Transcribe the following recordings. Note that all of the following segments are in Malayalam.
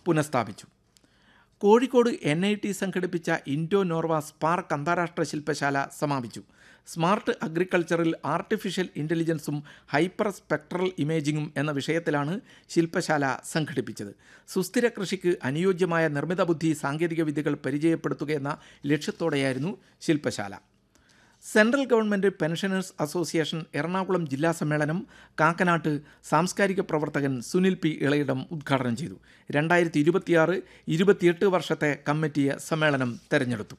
പുനഃസ്ഥാപിച്ചു കോഴിക്കോട് എൻ ഐ ടി സംഘടിപ്പിച്ച ഇൻഡോ നോർവ സ്പാർക്ക് അന്താരാഷ്ട്ര ശില്പശാല സമാപിച്ചു സ്മാർട്ട് അഗ്രികൾച്ചറിൽ ആർട്ടിഫിഷ്യൽ ഇൻ്റലിജൻസും ഹൈപ്പർ സ്പെക്ട്രൽ ഇമേജിങ്ങും എന്ന വിഷയത്തിലാണ് ശില്പശാല സംഘടിപ്പിച്ചത് സുസ്ഥിര കൃഷിക്ക് അനുയോജ്യമായ നിർമ്മിത ബുദ്ധി സാങ്കേതിക വിദ്യകൾ പരിചയപ്പെടുത്തുകയെന്ന ലക്ഷ്യത്തോടെയായിരുന്നു ശില്പശാല central government pensioners association Ernakulam ജില്ലാ സമ്മേളനം കാക്കനാട്ട് സാംസ്കാരിക പ്രവർത്തകൻ സുനിൽ പി ഇളയിടം ഉദ്ഘാടനം ചെയ്തു രണ്ടായിരത്തി ഇരുപത്തിയാറ് ഇരുപത്തിയെട്ട് വർഷത്തെ കമ്മിറ്റിയെ സമ്മേളനം തെരഞ്ഞെടുത്തു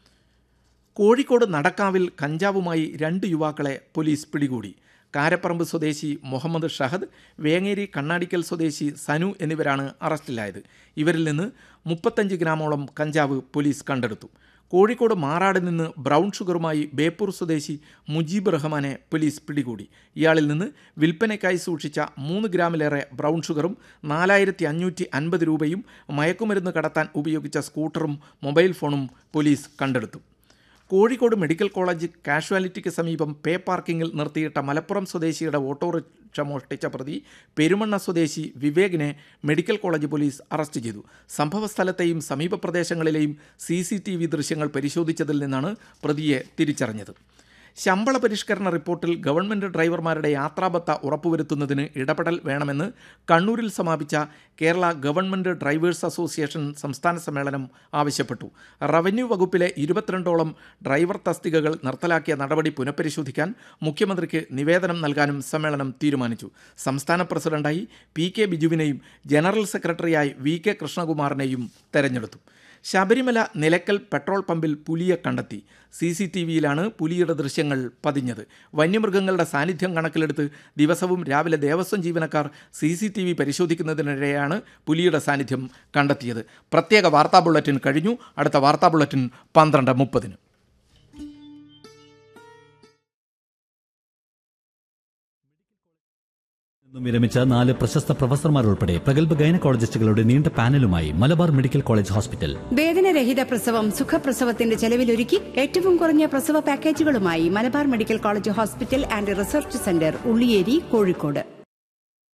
കോഴിക്കോട് നടക്കാവിൽ കഞ്ചാവുമായി രണ്ട് യുവാക്കളെ പോലീസ് പിടികൂടി കാരപ്പറമ്പ് സ്വദേശി മുഹമ്മദ് ഷഹദ് വേങ്ങേരി കണ്ണാടിക്കൽ സ്വദേശി സനു എന്നിവരാണ് അറസ്റ്റിലായത് ഇവരിൽ നിന്ന് മുപ്പത്തഞ്ച് ഗ്രാമോളം കഞ്ചാവ് പോലീസ് കണ്ടെടുത്തു കോഴിക്കോട് മാറാട് നിന്ന് ബ്രൗൺ ഷുഗറുമായി ബേപ്പൂർ സ്വദേശി മുജീബ് റഹ്മാനെ പോലീസ് പിടികൂടി ഇയാളിൽ നിന്ന് വിൽപ്പനയ്ക്കായി സൂക്ഷിച്ച മൂന്ന് ഗ്രാമിലേറെ ബ്രൗൺ ഷുഗറും നാലായിരത്തി അഞ്ഞൂറ്റി അൻപത് രൂപയും മയക്കുമരുന്ന് കടത്താൻ ഉപയോഗിച്ച സ്കൂട്ടറും മൊബൈൽ ഫോണും പോലീസ് കണ്ടെടുത്തു കോഴിക്കോട് മെഡിക്കൽ കോളേജ് കാഷ്വാലിറ്റിക്ക് സമീപം പേ പാർക്കിങ്ങിൽ നിർത്തിയിട്ട മലപ്പുറം സ്വദേശിയുടെ ഓട്ടോറിക്ഷ മോഷ്ടിച്ച പ്രതി പെരുമണ്ണ സ്വദേശി വിവേകിനെ മെഡിക്കൽ കോളേജ് പോലീസ് അറസ്റ്റ് ചെയ്തു സംഭവസ്ഥലത്തെയും സമീപ പ്രദേശങ്ങളിലെയും സി സി ടി വി ദൃശ്യങ്ങൾ പരിശോധിച്ചതിൽ നിന്നാണ് പ്രതിയെ തിരിച്ചറിഞ്ഞത് ശമ്പള പരിഷ്കരണ റിപ്പോർട്ടിൽ ഗവൺമെൻറ് ഡ്രൈവർമാരുടെ യാത്രാബത്ത ഉറപ്പുവരുത്തുന്നതിന് ഇടപെടൽ വേണമെന്ന് കണ്ണൂരിൽ സമാപിച്ച കേരള ഗവൺമെൻറ് ഡ്രൈവേഴ്സ് അസോസിയേഷൻ സംസ്ഥാന സമ്മേളനം ആവശ്യപ്പെട്ടു റവന്യൂ വകുപ്പിലെ ഇരുപത്തിരണ്ടോളം ഡ്രൈവർ തസ്തികകൾ നിർത്തലാക്കിയ നടപടി പുനഃപരിശോധിക്കാൻ മുഖ്യമന്ത്രിക്ക് നിവേദനം നൽകാനും സമ്മേളനം തീരുമാനിച്ചു സംസ്ഥാന പ്രസിഡന്റായി പി കെ ബിജുവിനെയും ജനറൽ സെക്രട്ടറിയായി വി കെ കൃഷ്ണകുമാറിനെയും തെരഞ്ഞെടുത്തു ശബരിമല നിലക്കൽ പെട്രോൾ പമ്പിൽ പുലിയെ കണ്ടെത്തി സി സി ടി വിയിലാണ് പുലിയുടെ ദൃശ്യങ്ങൾ പതിഞ്ഞത് വന്യമൃഗങ്ങളുടെ സാന്നിധ്യം കണക്കിലെടുത്ത് ദിവസവും രാവിലെ ദേവസ്വം ജീവനക്കാർ സി സി ടി വി പരിശോധിക്കുന്നതിനിടെയാണ് പുലിയുടെ സാന്നിധ്യം കണ്ടെത്തിയത് പ്രത്യേക വാർത്താ ബുള്ളറ്റിൻ കഴിഞ്ഞു അടുത്ത വാർത്താ ബുള്ളറ്റിൻ പന്ത്രണ്ട് മുപ്പതിന് നിന്നും വിരമിച്ച നാല് പ്രശസ്ത പ്രൊഫസർമാർ ഉൾപ്പെടെ പ്രഗത്ഭ ഗൈനക്കോളജിസ്റ്റുകളുടെ നീണ്ട പാനലുമായി മലബാർ മെഡിക്കൽ കോളേജ് ഹോസ്പിറ്റൽ വേദനരഹിത പ്രസവം സുഖപ്രസവത്തിന്റെ ചെലവിലൊരുക്കി ഏറ്റവും കുറഞ്ഞ പ്രസവ പാക്കേജുകളുമായി Malabar medical college hospital and research centre Ulliyeri Kozhikode